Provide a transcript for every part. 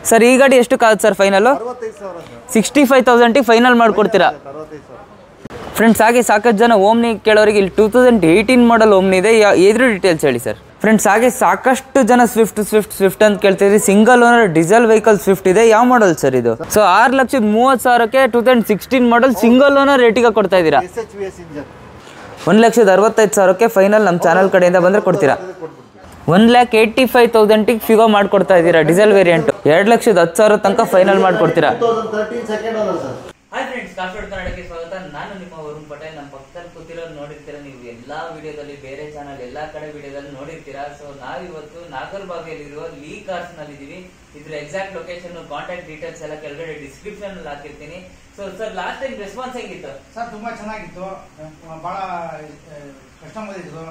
Sir ಈ ಗಾಡಿ ಎಷ್ಟು ಕಾಗುತ್ತೆ ಸರ್ ಫೈನಲ್ಲು ಅರವತ್ತೈದು ಸಾವಿರ ಸರ್ ಸಿಕ್ಸ್ಟಿ ಫೈವ್ ತೌಸಂಡಿಗೆ ಫೈನಲ್ ಮಾಡಿಕೊಡ್ತೀರಾ ಅರವತ್ತೈದು ಸಾವಿರ ಫ್ರೆಂಡ್ಸ್ ಹಾಗೆ ಸಾಕಷ್ಟು ಜನ ಓಮ್ನಿ ಕೇಳೋರಿಗೆ ಇಲ್ಲಿ two thousand eighteen model Omni ಇದೆ ಯಾ- ಇದ್ರ ಡೀಟೇಲ್ಸ್ ಹೇಳಿ ಸರ್ ಫ್ರೆಂಡ್ಸ್ ಹಾಗೆ ಸಾಕಷ್ಟು ಜನ ಸ್ವಿಫ್ಟ್ ಸ್ವಿಫ್ಟ್ ಸ್ವಿಫ್ಟ್ ಅಂತ ಕೇಳ್ತಿದ್ರಿ single owner diesel vehicle Swift ಇದೆ ಯಾವ ಮಾಡಲ್ ಸರ್ ಇದು ಸೊ ಆರು ಲಕ್ಷದ ಮೂವತ್ತು ಸಾವಿರಕ್ಕೆ two thousand sixteen model single owner ರೇಟಿಗೆ ಕೊಡ್ತಾ ಇದ್ದೀರಾ S H V S engine ಒಂದು ಲಕ್ಷದ ಅರವತ್ತೈದು ಸಾವಿರಕ್ಕೆ ಫೈನಲ್ ನಮ್ಮ ಚಾನಲ್ ಕಡೆಯಿಂದ ಬಂದರೆ ಕೊಡ್ತೀರಾ ಒನ್ ಲ್ಯಾಕ್ ಏಯ್ಟಿ ಫೈವ್ ತೌಸಂಡಿಗೆ ಫಿಗೋ ಮಾಡ್ಕೊಡ್ತಾ ಇದ್ದೀರಾ ಡೀಸೆಲ್ ವೇರಿಯಂಟ್ ಎರಡು ಲಕ್ಷದ ಹತ್ತು ಸಾವಿರ ತನಕ ಫೈನಲ್ ಮಾಡಿಕೊಡ್ತೀರಾ two thousand thirteen second owner sir hi friends coffee ಕನ್ನಡಕ್ಕೆ ಸ್ವಾಗತ ನಾನು ನಿಮ್ಮ ವರುಣ್ ಪಟೇಲ್ ನಮ್ಮ ಪಕ್ಕದಲ್ಲಿ ಕೂತಿರೋದು ನೋಡಿರ್ತೀರಾ ನೀವು ಎಲ್ಲಾ ವಿಡಿಯೋದಲ್ಲಿ ಬೇರೆ ಚಾನಲ್ ಎಲ್ಲಾ ಕಡೆ ವಿಡಿಯೋದಲ್ಲಿ ನೋಡಿರ್ತೀರಾ ಸೊ ನಾವಿವತ್ತು ನಾಗರ್ಬಾವಿಯಲ್ಲಿರುವ ಲೀ ಕಾರ್ಸ್ ನಲ್ಲಿ ಇದೀವಿ ಇದ್ರ ಎಕ್ಸಾಕ್ಟ್ ಲೊಕೇಶನ್ ಕಾಂಟ್ಯಾಕ್ಟ್ ಡೀಟೇಲ್ಸ್ ಎಲ್ಲ ಕೆಳಗಡೆ ಡಿಸ್ಕ್ರಿಪ್ಷನ್ ಅಲ್ಲಿ ಹಾಕಿರ್ತೀನಿ so sir last time response ಹೆಂಗಿತ್ತು ಸರ್ ತುಂಬಾ ಚೆನ್ನಾಗಿತ್ತು ಅಹ್, ಬಹಳ ಕಸ್ಟಮರ್ ಇದ್ರು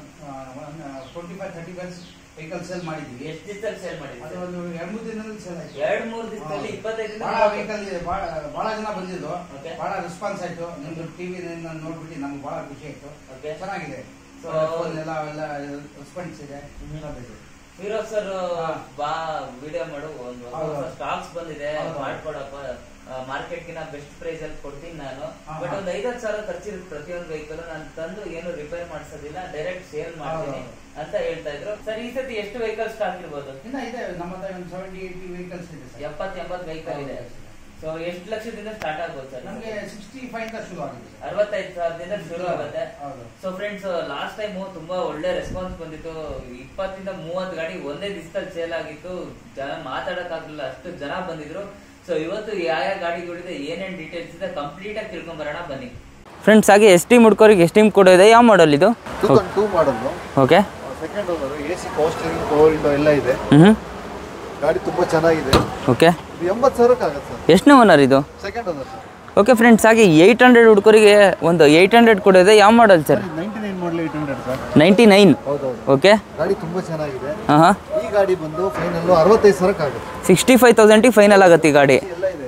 twenty five thirty bikes vehicle sale ಮಾಡಿದ್ವಿ ಎಷ್ಟು ದಿವಸದಲ್ಲಿ ಸೇಲ್ ಅದು ಮಾಡಿದ್ರಿ ಒಂದು ಎರಡು ಮೂರು ದಿನದಲ್ಲಿ ಸೇಲ್ ಆಯ್ತು ಎರಡ್ ಮೂರ್ ದಿವಸದಲ್ಲಿ ಇಪ್ಪತ್ತೈದರಿಂದ ಬಹಳ ವೆಹಿಕಲ್ ಬಹಳ ಬಹಳ ಜನ ಬಂದಿದ್ರು Okay. ಬಹಳ ರೆಸ್ಪಾನ್ಸ್ ಆಯ್ತು ನಿಮ್ದು ಟಿವಿ ನೋಡ್ಬಿಟ್ಟು ನಮ್ಗೆ ಬಹಳ ಖುಷಿ ಆಯ್ತು Okay. ಚೆನ್ನಾಗಿದೆ So- ಫೋನ್ ಎಲ್ಲ ಎಲ್ಲ ರೆಸ್ಪಾನ್ಸ್ ಇದೆ ಹ್ಮ್. ಚೆನ್ನಾಗಿದೆ. ಫಿರೋಜ್ ಸರ್ ಹಾ. ಬಾ ವಿಡಿಯೋ ಮಾಡು ಒಂದು ಹೌದು. ಸ್ಟಾಕ್ಸ್ ಬಂದಿದೆ ಹೌದು. ಮಾಡ್ಕೊಡಪ್ಪ ಮಾರ್ಕೆಟ್ ಗಿನ ಬೆಸ್ಟ್ ಪ್ರೈಸ್ ಅಲ್ಲಿ ಕೊಡ್ತೀನಿ ನಾನು ಹಾ, ಬಟ್ ಹಾ. ಒಂದ್ ಐದತ್ತು ಸಾವಿರ ಖರ್ಚಿರುತ್ತೆ ಪ್ರತಿಯೊಂದು ವೆಹಿಕಲ್ ನಾನು ತಂದು ಏನು ರಿಪೇರ್ ಮಾಡಿಸೋದಿಲ್ಲ ಡೈರೆಕ್ಟ್ ಸೇಲ್ ಮಾಡ್ತೀನಿ ಹೌದು. ಅಂತ ಹೇಳ್ತಾ ಇದ್ರು ಸರ್ ಈ ಸತಿ ಎಷ್ಟು ವೆಹಿಕಲ್ ಸ್ಟಾಕ್ ಇರ್ಬೋದು ಇನ್ನ ಇದೆ ನಮ್ಮ ಹತ್ರ ಒಂದು ಸೆವೆಂಟಿ ಏಯ್ಟಿ ವೆಹಿಕಲ್ಸ್ ಇದೆ ಸರ್ ಎಪ್ಪತ್ ಎಂಬತ್ ವೆಹಿಕಲ್ ಇದೆ ಸೊ ಎಷ್ಟು ಲಕ್ಷದಿಂದ ಸ್ಟಾರ್ಟ್ ಆಗ್ಬೋದು ಸರ್ ನಮಗೆ ಸಿಕ್ಸ್ಟಿ ಫೈವ್ ಇಂದ ಶುರು ಆಗಿದೆ ಸರ್. ಅರವತ್ತೈದು ಸಾವಿರದಿಂದ ಶುರು ಆಗುತ್ತೆ ಹೌದು ಸೊ ಫ್ರೆಂಡ್ಸ್ ಲಾಸ್ಟ್ ಟೈಮ್ ತುಂಬಾ ಒಳ್ಳೆ ರೆಸ್ಪಾನ್ಸ್ ಬಂದಿತ್ತು ಇಪ್ಪತ್ತಿಂದ ಮೂವತ್ತು ಗಾಡಿ ಒಂದೇ ದಿವಸದಲ್ಲಿ ಸೇಲ್ ಆಗಿತ್ತು ಜನ ಮಾತಾಡಕ್ ಆಗ್ಲಿಲ್ಲ ಅಷ್ಟು ಜನ ಬಂದಿದ್ರು ಸೊ ಇವತ್ತು ಯಾವ ಯಾವ ಗಾಡಿಗಳಿದೆ ಏನೇನ್ ಡೀಟೇಲ್ಸ್ ಇದೆ ಕಂಪ್ಲೀಟ್ ಆಗಿ ತಿಳ್ಕೊಂಡ್ ಬರೋಣ ಬನ್ನಿ ಫ್ರೆಂಡ್ಸ್ ಹಾಗೆ ಎಸ್ ಟಿ ಮುಡ್ಕೋರಿಗೆ ಎಷ್ಟು ಟೀಮ್ ಕೊಡೋ ಇದೆ ಯಾವ ಮಾಡಲ್ ಇದು two thousand two model okay second owner A C power steering power window ಎಲ್ಲ ಇದೆ ಹ್ಞೂ ಗಾಡಿ ತುಂಬ ಚೆನ್ನಾಗಿದೆ ಓಕೆ ಇದು ಎಂಬತ್ತು ಸಾವಿರಕ್ಕೆ ಆಗುತ್ತೆ ಸರ್ ಎಷ್ಟನೇ ಓನರ್ ಇದು second owner sir okay friends ಹಾಗೆ ಏಯ್ಟ್ ಹಂಡ್ರೆಡ್ ಹುಡ್ಕೋರಿಗೆ ಒಂದು ಏಯ್ಟ್ ಹಂಡ್ರೆಡ್ ಕೊಡೋದೆ ಯಾವ model sir ninety nine model eight hundred sir ninety nine ಹೌದೌದು ಓಕೆ ಗಾಡಿ ತುಂಬ ಚೆನ್ನಾಗಿದೆ ಹಾಂ ಹಾಂ ಈ ಗಾಡಿ ಬಂದು ಫೈನಲ್ಲು ಅರವತ್ತೈದು ಸಾವಿರಕ್ಕೆ ಆಗುತ್ತೆ ಸಿಕ್ಸ್ಟಿ ಫೈವ್ ತೌಸಂಡಿಗೆ ಫೈನಲ್ ಆಗುತ್ತೆ ಈ ಗಾಡಿ ಎಲ್ಲ ಇದೆ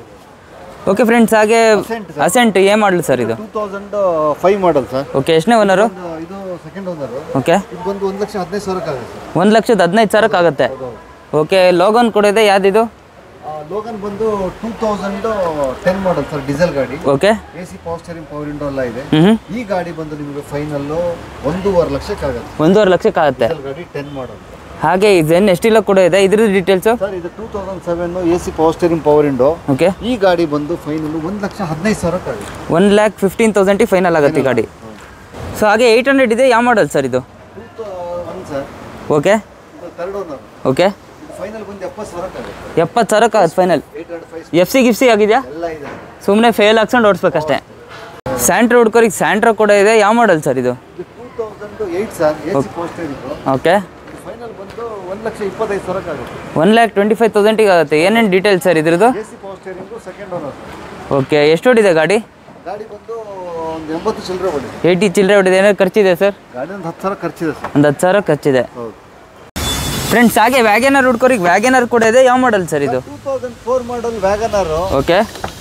ಓಕೆ ಫ್ರೆಂಡ್ಸ್ ಹಾಗೆ Ascent sir. ಅಸೆಂಟ್ ಏನು ಮಾಡಲು ಸರ್ ಇದು two thousand five model sir okay ಎಷ್ಟನೇ ಓನರು ಇದು ಸೆಕೆಂಡ್ ಓನರು ಓಕೆ ಇದು ಬಂದು ಒಂದು ಲಕ್ಷ ಹದಿನೈದು ಸಾವಿರಕ್ಕೆ ಆಗುತ್ತೆ ಸರ್ ಒಂದು ಲಕ್ಷದ ಹದಿನೈದು ಸಾವಿರಕ್ಕೆ ಆಗುತ್ತೆ ಹೌದೌದು ಓಕೆ ಲೋಗನ್ ಕೊಡೋದೆ ಯಾವ್ದಿದು ಲೋಗನ್ ಬಂದು two thousand ten model sir diesel ಗಾಡಿ okay A C power steering power window ಎಲ್ಲ ಇದೆ ಹ್ಞೂ ಈ ಗಾಡಿ ಬಂದು ನಿಮಗೆ ಫೈನಲ್ಲು ಒಂದೂವರೆ ಲಕ್ಷಕ್ಕೆ ಆಗುತ್ತೆ ಒಂದೂವರೆ ಲಕ್ಷಕ್ಕೆ ಆಗುತ್ತೆ ಡೀಸೆಲ್ ಗಾಡಿ ಟೆನ್ ಮಾಡಲ್ ಹಾಗೆ ಈ ಜೆನ್ ಎಷ್ಟಿಲ್ಲ ಕೂಡ ಇದೆ ಇದ್ರ ಡೀಟೇಲ್ಸು ಸರ್ ಇದು two thousand seven A C power steering power window okay ಈ ಗಾಡಿ ಬಂದು ಫೈನಲ್ ಒಂದು ಲಕ್ಷ ಹದಿನೈದು ಸಾವಿರಕ್ಕೆ ಆಗುತ್ತೆ ಒನ್ ಲ್ಯಾಕ್ ಫಿಫ್ಟೀನ್ ತೌಸಂಡಿಗೆ ಫೈನಲ್ ಆಗುತ್ತೆ ಈ ಗಾಡಿ ಸೊ ಹಾಗೆ ಏಯ್ಟ್ ಹಂಡ್ರೆಡ್ ಇದೆ ಯಾವ ಮಾಡಲ್ ಸರ್ ಇದು ಟೂ ಒನ್ ಸರ್ ಓಕೆ ಇದು ಥರ್ಡ್ ಓನರ್ ಓಕೆ ಇದು ಫೈನಲ್ ಬಂದು ಎಪ್ಪತ್ತು ಸಾವಿರಕ್ಕೆ ಆಗುತ್ತೆ ಎಪ್ಪತ್ತು ಸಾವಿರಕ್ಕೆ ಆಗುತ್ತೆ final eight hundred five F C ಗಿಫ್ಸಿ ಆಗಿದೆಯಾ ಎಲ್ಲ ಇದೆ ಸುಮ್ಮನೆ ಫೇಲ್ ಹಾಕ್ಸ್ಕೊಂಡು ಓಡಿಸ್ಬೇಕಷ್ಟೇ ಸ್ಯಾಂಟ್ರೋ ಹುಡ್ಕೋರಿಗೆ ಸ್ಯಾಂಟ್ರೋ ಕೂಡ ಇದೆ ಯಾವ ಮಾಡಲ್ ಸರ್ ಇದು ಇದು two thousand eight sir A C power steering okay ಇದು ಫೈನಲ್ ಬಂದು ಒಂದು ಲಕ್ಷ ಇಪ್ಪತ್ತೈದು ಸಾವಿರಕ್ಕೆ ಆಗುತ್ತೆ ಒನ್ ಲ್ಯಾಕ್ ಟ್ವೆಂಟಿ ಫೈವ್ ತೌಸಂಡಿಗೆ ಆಗುತ್ತೆ ಏನೇನು ಡೀಟೇಲ್ಸ್ ಸರ್ ಇದ್ರದ್ದು A C power steering second owner okay ಎಷ್ಟು ಹೊಡಿದೆ ಗಾಡಿ ಗಾಡಿ ಬಂದು ಒಂದು ಎಂಬತ್ತು ಚಿಲ್ಲರೆ ಹೊಡಿದೆ ಏಯ್ಟಿ ಚಿಲ್ಲರೆ ಹೊಡಿದೆ ಏನಾದ್ರು ಖರ್ಚಿದೆ ಸರ್ ಗಾಡಿ ಒಂದು ಹತ್ತು ಸಾವಿರ ಖರ್ಚಿದೆ ಸರ್ ಒಂದು ಹತ್ತು ಸಾವಿರ ಖರ್ಚಿದೆ ಹೌದು ಫ್ರೆಂಡ್ಸ್ ಹಾಗೆ ವ್ಯಾಗನರ್ ಹುಡ್ಕೋರಿಗೆ ವ್ಯಾಗನರ್ ಕೂಡ ಇದೆ ಯಾವ ಮಾಡಲ್ ಸರ್ ಇದು two thousand four model WagonR okay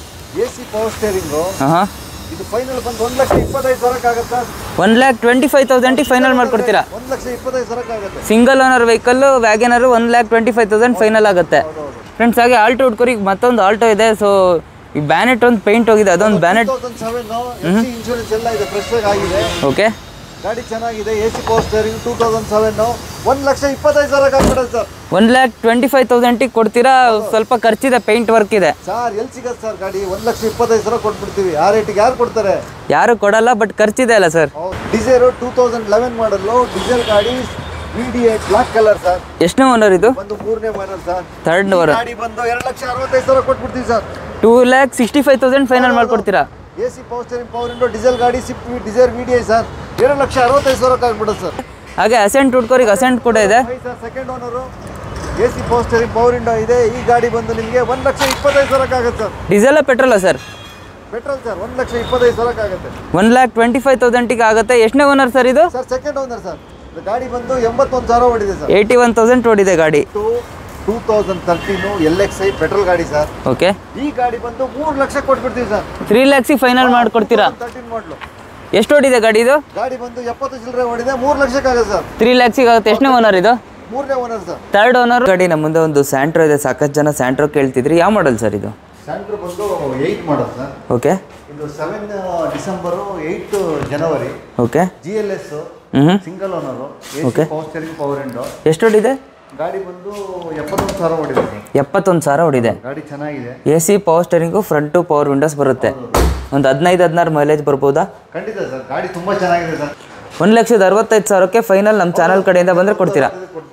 A C power steering ಹಾಂ ಹಾಂ ಇದು ಫೈನಲ್ ಬಂದು ಒಂದು ಲಕ್ಷ ಇಪ್ಪತ್ತೈದು ಸಾವಿರಕ್ಕೆ ಆಗುತ್ತೆ ಒನ್ ಲ್ಯಾಕ್ ಟ್ವೆಂಟಿ ಫೈವ್ ತೌಸಂಡಿಗೆ ಫೈನಲ್ ಮಾಡ್ಕೊಡ್ತೀರಾ ಒಂದು ಲಕ್ಷ ಇಪ್ಪತ್ತೈದು ಸಾವಿರಕ್ಕೆ ಆಗುತ್ತೆ single owner vehicle WagonR one lakh twenty five thousand final ಆಗುತ್ತೆ ಫ್ರೆಂಡ್ಸ್ ಹಾಗೆ ಆಲ್ಟೋ ಹುಡ್ಕೋರಿಗೆ ಮತ್ತೊಂದು ಆಲ್ಟೋ ಇದೆ ಸೊ ಈ ಬ್ಯಾನೆಟ್ ಒಂದು ಪೇಂಟ್ ಹೋಗಿದೆ ಅದೊಂದು bonnet two thousand seven F C insurance ಎಲ್ಲ ಇದೆ ಫ್ರೆಶ್ ಆಗಿದೆ ಓಕೆ ಗಾಡಿ ಚೆನ್ನಾಗಿದೆ A C power steering two thousand seven ಒಂದು ಲಕ್ಷ ಇಪ್ಪತ್ತೈದು ಸಾವಿರಕ್ಕೆ ಆಗ್ಬಿಡುತ್ತೆ sir one lakh twenty five ತೌಸಂಡಿಗೆ ಕೊಡ್ತೀರಾ ಸ್ವಲ್ಪ ಖರ್ಚಿದೆ ಪೇಂಟ್ ವರ್ಕ್ ಇದೆ ಸರ್ ಎಲ್ಲಿ ಸಿಗತ್ತೆ ಸರ್ ಗಾಡಿ ಒಂದು ಲಕ್ಷ ಇಪ್ಪತ್ತೈದು ಸಾವಿರ ಕೊಟ್ಬಿಡ್ತೀವಿ ಆ ರೇಟಿಗೆ ಯಾರು ಕೊಡ್ತಾರೆ ಯಾರು ಕೊಡಲ್ಲ ಬಟ್ ಖರ್ಚಿದೆ ಅಲ್ಲ sir Dzire two thousand eleven model diesel ಗಾಡಿ ವಿ ಡಿ ಏಟ್ ಬ್ಲಾಕ್ ಕಲರ್ ಸರ್ ಎಷ್ಟನೇ ಓನರ್ ಇದು ಒಂದು ಮೂರನೇ ಮಾಡಲ್ ಸರ್ ಥರ್ಡ್ ಈ ಓನರ್ ಗಾಡಿ ಬಂದು ಎರಡು ಲಕ್ಷ ಅರವತ್ತೈದು ಸಾವಿರ ಕೊಟ್ಬಿಡ್ತೀವಿ sir two lakh sixty five thousand final ಮಾಡ್ಕೊಡ್ತೀರಾ A C power steering power window diesel ಗಾಡಿ ಸಿಪ್ Dzire V D I sir ಎರಡು ಲಕ್ಷ ಅರವತ್ತೈದು ಸಾವಿರಕ್ಕೆ ಆಗ್ಬಿಡುತ್ತೆ ಸರ್ ಹಾಗೆ ಅಸೆಂಟ್ ಹುಡ್ಕೋರಿಗೆ ಅಸೆಂಟ್ ಕೂಡ ಇದೆ sir second owner A C power steering power window ಇದೆ ಈ ಗಾಡಿ ಬಂದು ನಿಮಗೆ ಒಂದು ಲಕ್ಷ ಇಪ್ಪತ್ತೈದು ಸಾವಿರಕ್ಕೆ ಆಗುತ್ತೆ ಸರ್ ಡೀಸೆಲ್ಲ ಪೆಟ್ರೋಲ ಸರ್ ಪೆಟ್ರೋಲ್ ಸರ್ ಒಂದು ಲಕ್ಷ ಇಪ್ಪತ್ತೈದು ಸಾವಿರಕ್ಕೆ ಆಗುತ್ತೆ ಒನ್ ಲ್ಯಾಕ್ ಟ್ವೆಂಟಿ ಫೈವ್ ತೌಸಂಡಿಗೆ ಆಗುತ್ತೆ ಎಷ್ಟನೇ ಓನರ್ ಸರ್ ಇದು ಸರ್ ಸೆಕೆಂಡ್ ಓನರ್ ಸರ್ ಇದು ಗಾಡಿ ಬಂದು ಎಂಬತ್ತೊಂದು ಸಾವಿರ ಹೊಡಿದೆ ಸರ್ ಏಯ್ಟಿ ಒನ್ ತೌಸಂಡ್ ಓಡಿದೆ ಗಾಡಿ two two thousand thirteen L X I petrol ಗಾಡಿ ಸರ್ ಓಕೆ ಈ ಗಾಡಿ ಬಂದು ಮೂರು ಲಕ್ಷ ಕೊಟ್ಬಿಡ್ತೀವಿ ಸರ್ ತ್ರೀ ಲ್ಯಾಕ್ಸಿಗೆ ಫೈನಲ್ ಮಾಡ್ಕೊಡ್ತೀರಾ ತರ್ಟೀನ್ ಮಾಡಲು ಎಷ್ಟು ಓಡಿದೆ ಗಾಡಿ ಇದು ಗಾಡಿ ಬಂದು ಎಪ್ಪತ್ತು ಚಿಲ್ಲರೆ ಹೊಡಿದೆ ಮೂರು ಲಕ್ಷಕ್ಕಾಗುತ್ತೆ ಸರ್ ತ್ರೀ ಲ್ಯಾಕ್ಸಿಗೆ ಆಗುತ್ತೆ ಎಷ್ಟನೇ ಓನರ್ ಇದು ಮೂರನೇ ಓನರ್ ಸರ್ ಥರ್ಡ್ ಓನರ್ ಗಾಡಿ ನಮ್ಮ ಮುಂದೆ ಒಂದು ಸ್ಯಾಂಟ್ರೋ ಇದೆ ಸಾಕಷ್ಟು ಜನ ಸ್ಯಾಂಟ್ರೋ ಕೇಳ್ತಿದ್ರಿ ಯಾವ ಮಾಡಲ್ ಸರ್ ಇದು ಸ್ಯಾಂಟ್ರ್ ಬಂದು ಏಯ್ಟ್ ಮಾಡಲ್ ಸರ್ ಓಕೆ ಇದು ಸೆವೆನ್ ಡಿಸೆಂಬರು ಏಯ್ಟ್ ಜನವರಿ ಓಕೆ ಜಿ ಎಲ್ ಎಸ್ ಹ್ಞೂ single owner Okay. Power steering power window ಎಷ್ಟು ಹೊಡಿದೆ ಗಾಡಿ ಬಂದು ಎಪ್ಪತ್ತೊಂದು ಸಾವಿರ ಓಡಿದೆ ಸರ್ ಎಪ್ಪತ್ತೊಂದು ಸಾವಿರ ಹೊಡಿದೆ ಗಾಡಿ ಚೆನ್ನಾಗಿದೆ A C power steering front power windows ಬರುತ್ತೆ ಒಂದು ಹದಿನೈದು ಹದಿನಾರು ಮೈಲೇಜ್ ಬರ್ಬೋದಾ ಖಂಡಿತ ಸರ್ ಗಾಡಿ ತುಂಬ ಚೆನ್ನಾಗಿದೆ ಸರ್ ಒಂದು ಲಕ್ಷದ ಅರವತ್ತೈದು ಸಾವಿರಕ್ಕೆ ಫೈನಲ್ ನಮ್ಮ ಚಾನಲ್ ಕಡೆಯಿಂದ ಬಂದರೆ ಕೊಡ್ತೀರಾ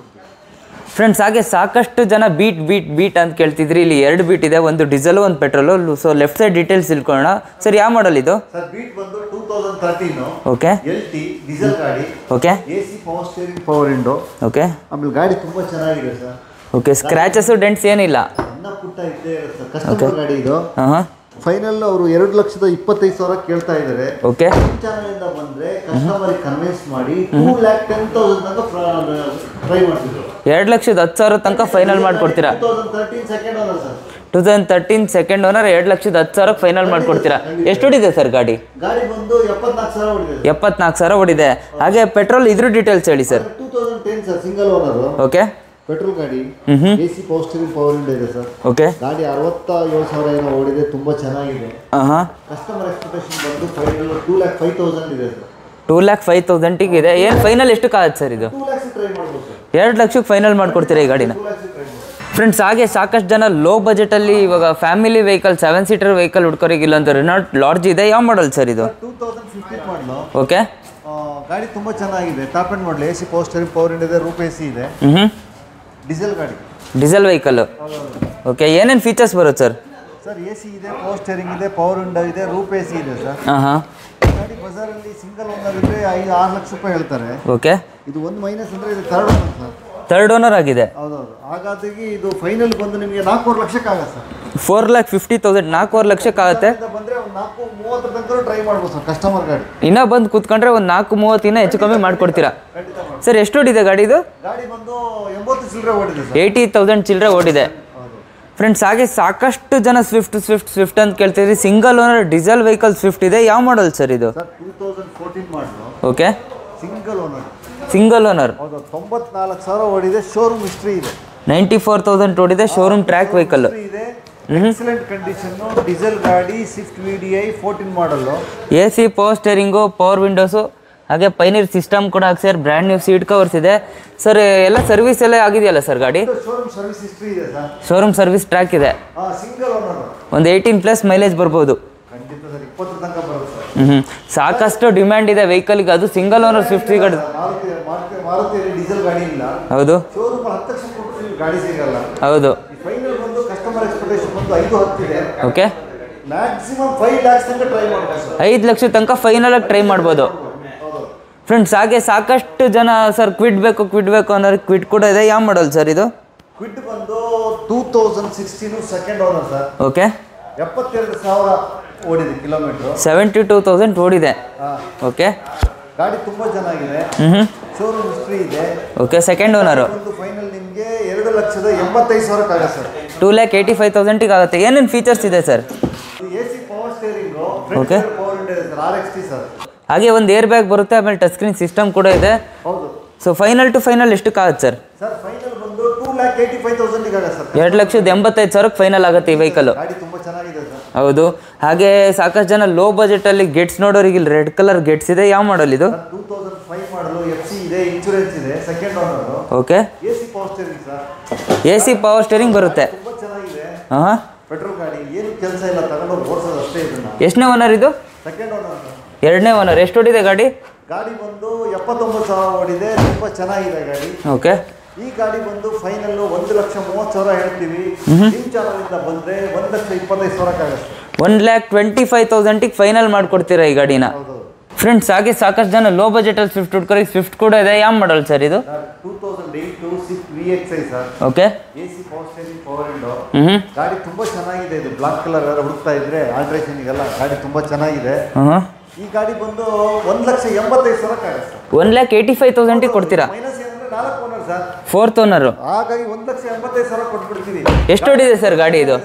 ಫ್ರೆಂಡ್ಸ್ ಹಾಗೆ ಸಾಕಷ್ಟು ಜನ ಬೀಟ್ ಬೀಟ್ ಬೀಟ್ ಅಂತ ಕೇಳ್ತಿದ್ರಿ ಇಲ್ಲಿ ಎರಡು ಬೀಟ್ ಇದೆ ಒಂದು ಡೀಸೆಲ್ ಒಂದು petrol so left side details ತಿಳ್ಕೊಳ್ಳೋಣ ಸರ್ ಯಾವ ಮಾಡಲ್ ಇದು ಸರ್ ಬೀಟ್ ಬಂದು two thousand thirteen okay L T diesel ಗಾಡಿ okay A C power steering power window okay ಆಮೇಲೆ ಗಾಡಿ ತುಂಬ ಚೆನ್ನಾಗಿದೆ ಸರ್ ಓಕೆ ಸ್ಕ್ರ್ಯಾಚಸ್ಸು ಡೆಂಟ್ಸ್ ಏನಿಲ್ಲ ಸಣ್ಣ ಪುಟ್ಟ ಇದ್ದೇ ಇರುತ್ತೆ ಸರ್ ಕಸ್ಟಮರ್ ಗಾಡಿ ಇದು ಹಾಂ ಹಾಂ ಫೈನಲ್ ಅವರು ಎರಡು ಲಕ್ಷದ ಇಪ್ಪತ್ತೈದು ಸಾವಿರ ಕೇಳ್ತಾ ಇದ್ದಾರೆ ಓಕೆ ಚಾನಲಿಂದ ಬಂದ್ರೆ ಕಸ್ಟಮರ್ ಕನ್ವಿನ್ಸ್ ಮಾಡಿ ಟೂ ಲ್ಯಾಕ್ ಟೆನ್ ತೌಸಂಡ್ ತನಕ ಟ್ರೈ ಮಾಡ್ತಿದ್ರು ಎರಡು ಲಕ್ಷದ ಹತ್ತು ಸಾವಿರ ತನಕ ಫೈನಲ್ ಮಾಡಿಕೊಡ್ತೀರಾ two thousand thirteen second owner sir two thousand thirteen second owner ಎರಡು ಲಕ್ಷದ ಹತ್ತು ಸಾವಿರಕ್ಕೆ ಫೈನಲ್ ಮಾಡಿಕೊಡ್ತೀರಾ ಎಷ್ಟು ಹೊಡಿದೆ ಸರ್ ಗಾಡಿ ಗಾಡಿ ಬಂದು ಎಪ್ಪತ್ನಾಲ್ಕು ಸಾವಿರ ಹೊಡಿದೆ ಎಪ್ಪತ್ನಾಲ್ಕು ಸಾವಿರ ಹೊಡಿದೆ ಹಾಗೆ ಪೆಟ್ರೋಲ್ ಇದ್ರ ಡೀಟೇಲ್ಸ್ ಹೇಳಿ sir two thousand ten sir single owner okay petrol ಗಾಡಿ ಹ್ಞೂ ಹ್ಞೂ A C power steering power window ಇದೆ ಸರ್ ಓಕೆ ಗಾಡಿ ಅರವತ್ತ ಏಳು ಸಾವಿರ ಏನೋ ಓಡಿದೆ ತುಂಬ ಚೆನ್ನಾಗಿದೆ ಹಾಂ ಹಾಂ ಕಸ್ಟಮರ್ ಎಕ್ಸ್ಪೆಕ್ಟೇಷನ್ ಬಂದು final two lakh five thousand ಇದೆ ಸರ್ ಟೂ ಲ್ಯಾಕ್ ಫೈವ್ ತೌಸಂಡಿಗೆ ಇದೆ ಏನು ಫೈನಲ್ ಎಷ್ಟಕ್ಕಾಗತ್ತೆ ಸರ್ ಇದು ಟೂ ಲ್ಯಾಕ್ಸ್ ಟ್ರೈ ಮಾಡ್ಬೋದು ಸರ್ ಎರಡು ಲಕ್ಷಕ್ಕೆ ಫೈನಲ್ ಮಾಡಿಕೊಡ್ತೀರಾ ಈ ಗಾಡಿನ ಟೂ ಲ್ಯಾಕ್ಸ್ ಟ್ರೈ ಮಾಡ್ಬೋದು ಫ್ರೆಂಡ್ಸ್ ಹಾಗೆ ಸಾಕಷ್ಟು ಜನ ಲೋ ಬಜೆಟಲ್ಲಿ ಇವಾಗ family vehicle seven seater vehicle ಹುಡ್ಕೋರಿಗೆ ಇಲ್ಲೊಂದು ರಿನಾಲ್ಟ್ ಲಾಡ್ಜ್ ಇದೆ ಯಾವ ಮಾಡಲ್ ಸರ್ ಇದು two thousand fifteen model okay ಗಾಡಿ ತುಂಬ ಚೆನ್ನಾಗಿದೆ ಟಾಪ್ ಆ್ಯಂಡ್ ಮಾಡಲು A C power steering power window ಇದೆ ರೂಪ್ ಎ ಸಿ ಇದೆ ಹ್ಞೂ ಡೀಸೆಲ್ ಗಾಡಿ ಡೀಸೆಲ್ ವೆಹಿಕಲ್ಲು ಓಕೆ ಏನೇನು ಫೀಚರ್ಸ್ ಬರುತ್ತೆ ಸರ್ ಸರ್ ಎ ಸಿ ಇದೆ ಪವರ್ ಸ್ಟೇರಿಂಗ್ ಇದೆ ಪವರ್ ವಿಂಡೋ ಇದೆ ರೂಪ್ ಎ ಸಿ ಇದೆ ಸರ್ ಹಾಂ ಹಾಂ ಗಾಡಿ ಬಜಾರಲ್ಲಿ ಸಿಂಗಲ್ ಓನರ್ ಇದ್ರೆ ಐದು ಆರು ಲಕ್ಷ ರೂಪಾಯಿ ಹೇಳ್ತಾರೆ ಓಕೆ ಇದು ಒಂದು ಮೈನಸ್ ಅಂದರೆ ಇದು third owner sir third owner ಆಗಿದೆ ಹೌದೌದು ಹಾಗಾಗಿ ಇದು ಫೈನಲ್ ಬಂದು ನಿಮಗೆ ನಾಲ್ಕೂವರೆ ಲಕ್ಷಕ್ಕೆ ಆಗುತ್ತೆ sir four lakh fifty thousand ನಾಲ್ಕೂವರೆ ಲಕ್ಷಕ್ಕೆ ಆಗುತ್ತೆ ಇಲ್ಲಿಂದ ಬಂದರೆ ಒಂದು ನಾಲ್ಕು ಮೂವತ್ತರ ತನಕ ಟ್ರೈ ಮಾಡ್ಬೋದು ಸರ್ ಕಸ್ಟಮರ್ ಗಾಡಿ ಇನ್ನೂ ಬಂದು ಕೂತ್ಕೊಂಡ್ರೆ ಒಂದು ನಾಲ್ಕು ಮೂವತ್ತಿನ ಹೆಚ್ಚು ಕಮ್ಮಿ ಮಾಡಿಕೊಡ್ತೀರಾ ಖಂಡಿತ ಮಾಡಿ ಸರ್ ಎಷ್ಟು ಹೊಡಿದೆ ಗಾಡಿ ಇದು ಗಾಡಿ ಬಂದು ಎಂಬತ್ತು ಚಿಲ್ಲರೆ ಓಡಿದೆ ಸರ್ ಏಯ್ಟಿ ತೌಸಂಡ್ ಚಿಲ್ಲರೆ ಓಡಿದೆ ಹೌದು ಫ್ರೆಂಡ್ಸ್ ಹಾಗೆ ಸಾಕಷ್ಟು ಜನ ಸ್ವಿಫ್ಟ್ ಸ್ವಿಫ್ಟ್ ಸ್ವಿಫ್ಟ್ ಅಂತ ಕೇಳ್ತಿದ್ರಿ single owner diesel vehicle Swift ಇದೆ ಯಾವ ಮಾಡಲ್ ಸರ್ ಇದು sir two thousand fourteen model okay single owner single owner ಹೌದು ತೊಂಬತ್ನಾಲ್ಕು ಸಾವಿರ ಓಡಿದೆ ಶೋರೂಮ್ ಹಿಸ್ಟ್ರಿ ಇದೆ ನೈಂಟಿ ಫೋರ್ ತೌಸಂಡ್ ಓಡಿದೆ ಶೋರೂಮ್ ಟ್ರ್ಯಾಕ್ ವೆಹಿಕಲ್ ಹಿಸ್ಟ್ರಿ ಇದೆ ಎಕ್ಸಲೆಂಟ್ ಕಂಡೀಷನ್ನು ಡೀಸೆಲ್ ಗಾಡಿ Swift V D I fourteen model A C power steering power windows ಹಾಗೆ Pioneer system ಕೂಡ ಹಾಕ್ಸಿದ್ದಾರೆ ಬ್ರ್ಯಾಂಡ್ ನ್ಯೂ ಸೀಟ್ ಕವರ್ಸ್ ಇದೆ ಸರ್ ಎಲ್ಲ service ಎಲ್ಲ ಆಗಿದೆಯಲ್ಲ ಸರ್ ಗಾಡಿ ಶೋರೂಮ್ ಸರ್ವಿಸ್ ಹಿಸ್ಟ್ರಿ ಇದೆ ಸರ್ ಶೋರೂಮ್ ಸರ್ವಿಸ್ ಟ್ರ್ಯಾಕ್ ಇದೆ ಹಾಂ ಸಿಂಗಲ್ ಓನರ್ ಒಂದು ಏಯ್ಟೀನ್ ಪ್ಲಸ್ ಮೈಲೇಜ್ ಬರ್ಬೋದು ಖಂಡಿತ ಸರ್ ಇಪ್ಪತ್ತರ ತನಕ ಬರುತ್ತೆ ಸರ್ ಹ್ಞೂ ಸಾಕಷ್ಟು ಡಿಮ್ಯಾಂಡ್ ಇದೆ ವೆಹಿಕಲ್ಗೆ ಅದು ಸಿಂಗಲ್ ಓನರ್ ಸ್ವಿಫ್ಟ್ ಗಾಡಿ ಮಾರುತಿ ಮಾರುತಿ ಮಾರುತಿಯಲ್ಲಿ ಡೀಸೆಲ್ ಗಾಡಿ ಇಲ್ಲ ಹೌದು ಶೋರೂಮ್ ಹತ್ತು ಲಕ್ಷ ಕೊಟ್ಟರು ನೀವು ಗಾಡಿ ಸಿಗಲ್ಲ ಹೌದು ಈ ಫೈನಲ್ ಬಂದು ಕಸ್ಟಮರ್ ಎಕ್ಸ್ಪೆಕ್ಟೇಷನ್ ಬಂದು ಐದು ಹತ್ತಿದೆ ಓಕೆ ಮ್ಯಾಕ್ಸಿಮಮ್ ಫೈವ್ ಲ್ಯಾಕ್ಸ್ ತನಕ ಟ್ರೈ ಮಾಡ್ಬೋದು ಸರ್ ಐದು ಲಕ್ಷ ತನಕ ಫೈನಲಾಗಿ ಟ್ರೈ ಮಾಡ್ಬೋದು ಹೌದು ಫ್ರೆಂಡ್ಸ್ ಹಾಗೆ ಸಾಕಷ್ಟು ಜನ ಸರ್ ಕ್ವಿಡ್ ಬೇಕು ಕ್ವಿಡ್ ಬೇಕು ಅನ್ನೋರಿಗೆ ಕ್ವಿಡ್ ಕೂಡ ಇದೆ ಯಾವ ಮಾಡಲ್ ಸರ್ ಇದು ಕ್ವಿಡ್ ಬಂದು two thousand sixteen second owner sir okay ಎಪ್ಪತ್ತೆರಡು ಸಾವಿರ ಓಡಿದೆ ಕಿಲೋಮೀಟ್ರು ಸೆವೆಂಟಿ ಟೂ ತೌಸಂಡ್ ಓಡಿದೆ ಹಾಂ ಓಕೆ ಗಾಡಿ ತುಂಬ ಚೆನ್ನಾಗಿದೆ ಹ್ಞೂ ಹ್ಞೂ ಶೋರೂಮ್ ಹಿಸ್ಟ್ರಿ ಇದೆ ಓಕೆ ಸೆಕೆಂಡ್ ಓನರು ಒಂದು ಫೈನಲ್ ನಿಮಗೆ ಎರಡು ಲಕ್ಷದ ಎಂಬತ್ತೈದು ಸಾವಿರಕ್ಕಾಗತ್ತೆ sir two lakh eighty five ತೌಸಂಡಿಗೆ ಆಗುತ್ತೆ ಏನೇನು ಫೀಚರ್ಸ್ ಇದೆ ಸರ್ ಇದು A C power steering Okay. Power window ಇದೆ sir R X T sir ಹಾಗೆ ಒಂದು ಏರ್ ಬ್ಯಾಗ್ ಬರುತ್ತೆ ಆಮೇಲೆ ಟಚ್ ಸ್ಕ್ರೀನ್ ಸಿಸ್ಟಮ್ ಕೂಡ ಇದೆ ಹೌದು ಸೊ ಫೈನಲ್ ಟು ಫೈನಲ್ ಎಷ್ಟಕ್ಕಾಗುತ್ತೆ ಸರ್ ಸರ್ ಫೈನಲ್ ಬಂದು ಟೂ ಲ್ಯಾಕ್ ಏಯ್ಟಿ ಫೈವ್ ತೌಸಂಡಿಗೆ ಆಗತ್ತೆ ಸರ್ ಎರಡು ಲಕ್ಷದ ಎಂಬತ್ತೈದು ಸಾವಿರಕ್ಕೆ ಫೈನಲ್ ಆಗುತ್ತೆ ಈ ವೆಹಿಕಲ್ಲು ಗಾಡಿ ತುಂಬ ಚೆನ್ನಾಗಿದೆ ಸರ್ ಹೌದು ಹಾಗೆ ಸಾಕಷ್ಟು ಜನ ಲೋ ಬಜೆಟಲ್ಲಿ ಗೆಟ್ಸ್ ನೋಡೋರಿಗೆ ಇಲ್ಲಿ ರೆಡ್ ಕಲರ್ ಗೆಟ್ಸ್ ಇದೆ ಯಾವ ಮಾಡಲ್ ಇದು two thousand five model F C ಇದೆ ಇನ್ಶೂರೆನ್ಸ್ ಇದೆ second owner okay A C power steering sir A C power steering ಬರುತ್ತೆ ತುಂಬ ಚೆನ್ನಾಗಿದೆ ಹಾಂ ಹಾಂ ಪೆಟ್ರೋಲ್ ಗಾಡಿ ಏನು ಕೆಲಸ ಇಲ್ಲ ತಗೊಂಡೋಗಿ ಓಡಿಸೋದು ಅಷ್ಟೇ ಇದನ್ನ ಎಷ್ಟನೇ ಓನರ್ ಇದು ಸೆಕೆಂಡ್ ಓನರ್ ಸರ್ ಎರಡನೇ ಓನರ್ ಎಷ್ಟು ಹೊಡಿದೆ ಗಾಡಿ ಗಾಡಿ ಬಂದು ಎಪ್ಪತ್ತೊಂಬತ್ತು ಸಾವಿರ ಓಡಿದೆ ತುಂಬ ಚೆನ್ನಾಗಿದೆ ಗಾಡಿ ಓಕೆ ಈ ಗಾಡಿ ಬಂದು ಫೈನಲ್ಲು ಒಂದು ಲಕ್ಷ ಮೂವತ್ತು ಸಾವಿರ ಹೇಳ್ತೀವಿ ನಿಮ್ಮ ಚಾನಲಿಂದ ಬಂದರೆ ಒಂದು ಲಕ್ಷ ಇಪ್ಪತ್ತೈದು ಸಾವಿರಕ್ಕಾಗತ್ತೆ ಒನ್ ಲ್ಯಾಕ್ ಟ್ವೆಂಟಿ ಫೈವ್ ತೌಸಂಡಿಗೆ ಫೈನಲ್ ಮಾಡಿಕೊಡ್ತೀರಾ ಈ ಗಾಡಿನ ಹೌದು ಫ್ರೆಂಡ್ಸ್ ಹಾಗೆ ಸಾಕಷ್ಟು ಜನ ಲೋ ಬಜೆಟಲ್ಲಿ ಸ್ವಿಫ್ಟ್ ಹುಡ್ಕೋರಿಗೆ ಸ್ವಿಫ್ಟ್ ಕೂಡ ಇದೆ ಯಾವ ಮಾಡಲ್ ಸರ್ ಇದು sir two thousand eight six V X I sir okay A C power steering power window ಹ್ಞೂ ಗಾಡಿ ತುಂಬ ಚೆನ್ನಾಗಿದೆ ಇದು ಬ್ಲಾಕ್ ಕಲರ್ ಯಾರು ಹುಡುಕ್ತಾ ಇದ್ರೆ ಆಲ್ಟ್ರೇಷನ್ಗೆಲ್ಲ ಗಾಡಿ ತುಂಬ ಚೆನ್ನಾಗಿದೆ ಹಾಂ ಈ ಗಾಡಿ ಬಂದು ಒಂದು ಲಕ್ಷ ಎಂಬತ್ತೈದು ಸಾವಿರಕ್ಕಾಗತ್ತೆ sir one lakh eighty five ತೌಸಂಡಿಗೆ ಕೊಡ್ತೀರಾ ಮೈನಸ್ ಏನಂದ್ರೆ ನಾಲ್ಕು ಓನರ್ ಸರ್ ಫೋರ್ತ್ ಓನರು ಹಾಗಾಗಿ ಒಂದು ಲಕ್ಷ ಎಂಬತ್ತೈದು ಸಾವಿರ ಕೊಟ್ಬಿಡ್ತೀವಿ ಎಷ್ಟು ಹೊಡಿದೆ ಸರ್ ಗಾಡಿ ಇದು